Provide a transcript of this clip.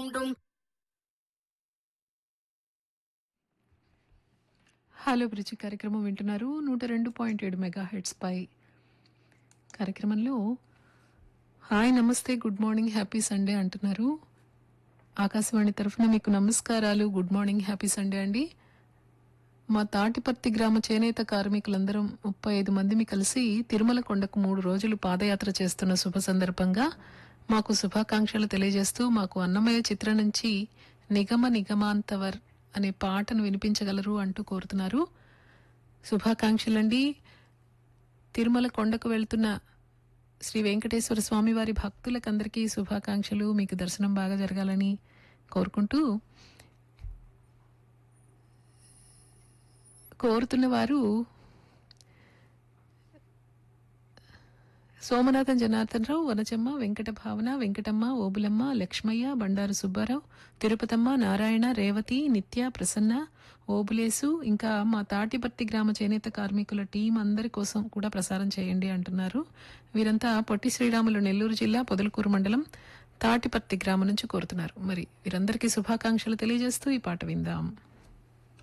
hello bridge కార్యక్రమం వింటున్నారు నూట రెండు పాయింట్ ఏడు మెగా హెడ్స్ పై కార్యక్రమంలో హాయ్ నమస్తే గుడ్ మార్నింగ్ హ్యాపీ సండే అంటున్నారు ఆకాశవాణి తరఫున మీకు నమస్కారాలు గుడ్ మార్నింగ్ హ్యాపీ సండే అండి మా తాటిపర్తి గ్రామ చేనేత కార్మికులందరం ముప్పై ఐదు మందిమి కలిసి తిరుమల కొండకు మూడు రోజులు పాదయాత్ర చేస్తున్న శుభ సందర్భంగా మాకు శుభాకాంక్షలు తెలియజేస్తూ మాకు అన్నమయ్య చిత్రం నుంచి నిగమ నిగమాంతవర్ అనే పాటను వినిపించగలరు అంటూ కోరుతున్నారు శుభాకాంక్షలండి తిరుమల కొండకు వెళ్తున్న శ్రీ వెంకటేశ్వర స్వామి వారి భక్తులకందరికీ శుభాకాంక్షలు మీకు దర్శనం బాగా జరగాలని కోరుకుంటూ కోరుతున్న వారు సోమనాథన్ జనార్దన్ రావు వనచమ్మ వెంకట భావన వెంకటమ్మ ఓబులమ్మ లక్ష్మయ్య బండారు సుబ్బారావు తిరుపతమ్మ నారాయణ రేవతి నిత్య ప్రసన్న ఓబులేసు ఇంకా మా తాటిపర్తి గ్రామ చేనేత కార్మికుల టీం అందరి కోసం కూడా ప్రసారం చేయండి అంటున్నారు వీరంతా పొట్టి శ్రీరాములు నెల్లూరు జిల్లా పొదలకూరు మండలం తాటిపర్తి గ్రామం నుంచి కోరుతున్నారు మరి వీరందరికీ శుభాకాంక్షలు తెలియజేస్తూ ఈ పాట విందాం